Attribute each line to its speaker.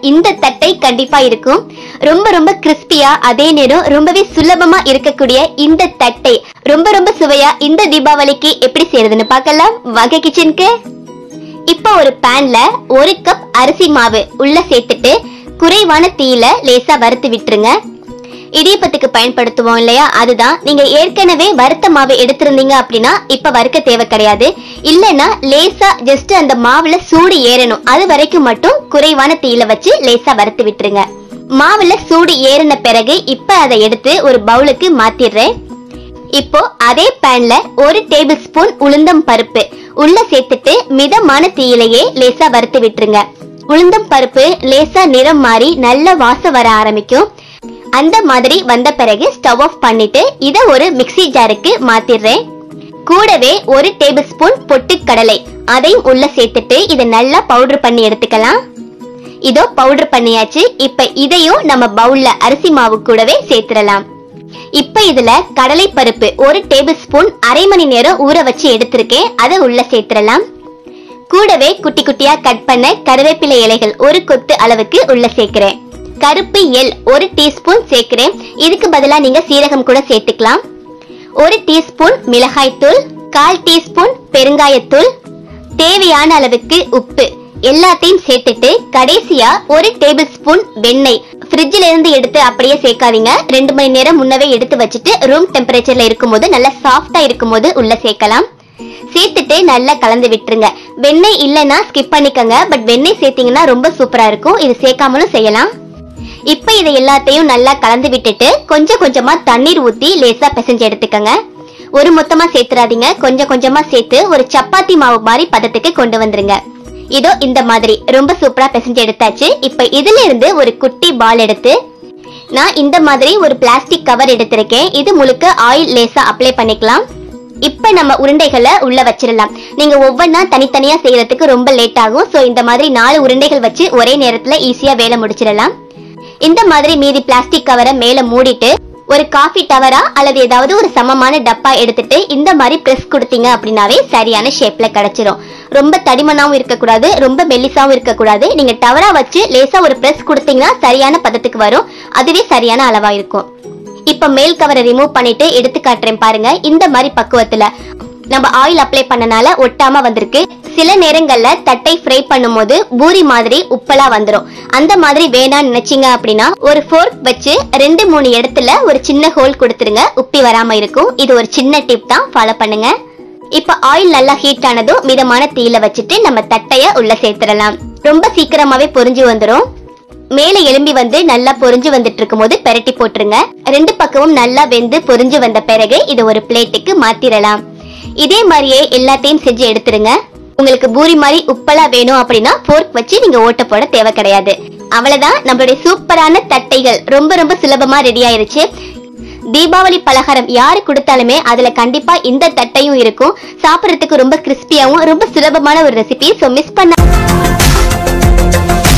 Speaker 1: இந்த தட்டை கண்டிப்பா இருக்கும் ரொம்ப ரொம்ப கிறிஸ்பியா அதே நேரம் ரொம்பவே சுலபமா இருக்கக்கூடிய இந்த தட்டை ரொம்ப ரொம்ப சுவையா இந்த தீபாவளிக்கு எப்படி செய்யறதுன்னு பார்க்கலாம் வகை கிச்சனுக்கு இப்போ ஒரு பேன்ல ஒரு கப் அரிசி மாவு உள்ள சேர்த்துட்டு குறைவான தீயில லேசா வறுத்து விட்டுருங்க இடியப்பத்துக்கு பயன்படுத்துவோம் இல்லையா அதுதான் நீங்க ஏற்கனவே வறுத்த மாவு எடுத்திருந்தீங்க அப்படின்னா இப்ப வறுக்க தேவை கிடையாது இல்லைன்னா லேசா ஜஸ்ட் அந்த மாவுல சூடு ஏறணும் அது வரைக்கும் மட்டும் குறைவான தீயில வச்சு லேசா வறுத்து விட்டுருங்க மாவுல சூடு ஏறின பிறகு இப்ப அதை எடுத்து ஒரு பவுலுக்கு மாத்திடுறேன் இப்போ அதே பேன்ல ஒரு டேபிள் ஸ்பூன் உளுந்தம் பருப்பு உள்ள சேர்த்துட்டு மிதமான தீயிலேயே லேசா வறுத்து விட்டுருங்க உளுந்தம் பருப்பு லேசா நிறம் மாறி நல்ல வாசம் வர ஆரம்பிக்கும் அந்த மாதிரி வந்த பிறகு ஸ்டவ் ஆஃப் பண்ணிட்டு இத ஒரு மிக்ஸி ஜாருக்கு மாத்திடுறேன் கூடவே ஒரு டேபிள் ஸ்பூன் பொட்டுக்கடலை அதையும் உள்ள சேர்த்துட்டு இதை நல்லா பவுடர் பண்ணி எடுத்துக்கலாம் இதோ பவுடர் பண்ணியாச்சு இப்ப இதையும் நம்ம பவுல்ல அரிசி மாவு கூடவே சேர்த்துடலாம் இப்ப இதுல கடலை பருப்பு ஒரு டேபிள் ஸ்பூன் அரை மணி நேரம் ஊற வச்சு எடுத்திருக்கேன் அதை உள்ள சேர்த்துடலாம் கூடவே குட்டி குட்டியா கட் பண்ண கருவேப்பிலை இலைகள் ஒரு கொத்து அளவுக்கு உள்ள சேர்க்கிறேன் கருப்பு எள் ஒரு டீஸ்பூன் சேர்க்கிறேன் இதுக்கு பதிலா நீங்க சீரகம் கூட சேர்த்துக்கலாம் ஒரு டீஸ்பூன் மிளகாய் தூள் கால் டீஸ்பூன் பெருங்காயத்தூள் தேவையான அளவுக்கு உப்பு எல்லாத்தையும் சேர்த்துட்டு கடைசியா ஒரு டேபிள் ஸ்பூன் வெண்ணெய் ஃப்ரிட்ஜ்ல இருந்து எடுத்து அப்படியே சேர்க்காதீங்க ரெண்டு மணி நேரம் முன்னவே எடுத்து வச்சுட்டு ரூம் டெம்பரேச்சர்ல இருக்கும்போது நல்லா சாஃப்டா இருக்கும்போது உள்ள சேர்க்கலாம் சேர்த்துட்டு நல்லா கலந்து விட்டுருங்க வெண்ணெய் இல்லைன்னா ஸ்கிப் பண்ணிக்கோங்க பட் வெண்ணெய் சேர்த்தீங்கன்னா ரொம்ப சூப்பரா இருக்கும் இது சேர்க்காமலும் செய்யலாம் இப்ப இதை எல்லாத்தையும் நல்லா கலந்து விட்டுட்டு கொஞ்சம் கொஞ்சமா தண்ணீர் ஊத்தி லேசா பிசைஞ்சு எடுத்துக்கங்க ஒரு மொத்தமா சேர்த்துறாதீங்க கொஞ்சம் கொஞ்சமா சேர்த்து ஒரு சப்பாத்தி மாவு மாதிரி பதத்துக்கு கொண்டு வந்துருங்க இதோ இந்த மாதிரி ரொம்ப சூப்பரா பிசைஞ்சு எடுத்தாச்சு இப்ப இதுல இருந்து ஒரு குட்டி பால் எடுத்து நான் இந்த மாதிரி ஒரு பிளாஸ்டிக் கவர் எடுத்திருக்கேன் இது முழுக்க ஆயில் லேசா அப்ளை பண்ணிக்கலாம் இப்ப நம்ம உருண்டைகளை உள்ள வச்சிடலாம் நீங்க ஒவ்வொன்றா தனித்தனியா செய்யறதுக்கு ரொம்ப லேட் ஆகும் சோ இந்த மாதிரி நாலு உருண்டைகள் வச்சு ஒரே நேரத்துல ஈஸியா வேலை முடிச்சிடலாம் இந்த மாதிரி மீதி பிளாஸ்டிக் கவரை மேல மூடிட்டு ஒரு காஃபி டவரா அல்லது ஏதாவது ஒரு சமமான டப்பா எடுத்துட்டு இந்த மாதிரி பிரஸ் கொடுத்தீங்க அப்படின்னாவே சரியான ஷேப்ல கிடைச்சிரும் ரொம்ப தடிமனாவும் இருக்கக்கூடாது ரொம்ப மெல்லிசாவும் இருக்கக்கூடாது நீங்க டவரா வச்சு லேசா ஒரு பிரஸ் கொடுத்தீங்கன்னா சரியான பதத்துக்கு வரும் அதுவே சரியான அளவா இருக்கும் இப்ப மேல் கவரை ரிமூவ் பண்ணிட்டு எடுத்து காட்டுறேன் பாருங்க இந்த மாதிரி பக்குவத்துல நம்ம ஆயில் அப்ளை பண்ணனால ஒட்டாம வந்திருக்கு சில நேரங்கள்ல தட்டை ஃப்ரை பண்ணும்போது பூரி மாதிரி உப்பலா வந்துரும் அந்த மாதிரி வேணாம்னு நினைச்சீங்க அப்படின்னா ஒரு ஃபோர்க் வச்சு ரெண்டு மூணு இடத்துல ஒரு சின்ன ஹோல் கொடுத்துருங்க உப்பி வராம இருக்கும் இது ஒரு சின்ன டிப் தான் ஃபாலோ பண்ணுங்க இப்ப ஆயில் நல்லா ஹீட் ஆனதும் மிதமான தீயில வச்சுட்டு நம்ம தட்டைய உள்ள சேர்த்துடலாம் ரொம்ப சீக்கிரமாவே பொரிஞ்சு வந்துரும் மேல எலும்பி வந்து நல்லா பொரிஞ்சு வந்துட்டு இருக்கும்போது பெரட்டி போட்டுருங்க ரெண்டு பக்கமும் நல்லா வெந்து பொரிஞ்சு வந்த பிறகு இது ஒரு பிளேட்டுக்கு மாத்திரலாம் இதே மாதிரியே எல்லாத்தையும் செஞ்சு எடுத்துருங்க உங்களுக்கு பூரி மாதிரி உப்பலா வேணும் அப்படின்னா ஃபோர்க் வச்சு நீங்க ஓட்ட போட தேவை கிடையாது அவ்வளவுதான் நம்மளுடைய சூப்பரான தட்டைகள் ரொம்ப ரொம்ப சுலபமா ரெடி ஆயிருச்சு தீபாவளி பலகாரம் யாரு கொடுத்தாலுமே அதுல கண்டிப்பா இந்த தட்டையும் இருக்கும் சாப்பிடறதுக்கு ரொம்ப கிறிஸ்பியாவும் ரொம்ப சுலபமான ஒரு ரெசிபி சோ மிஸ் பண்ண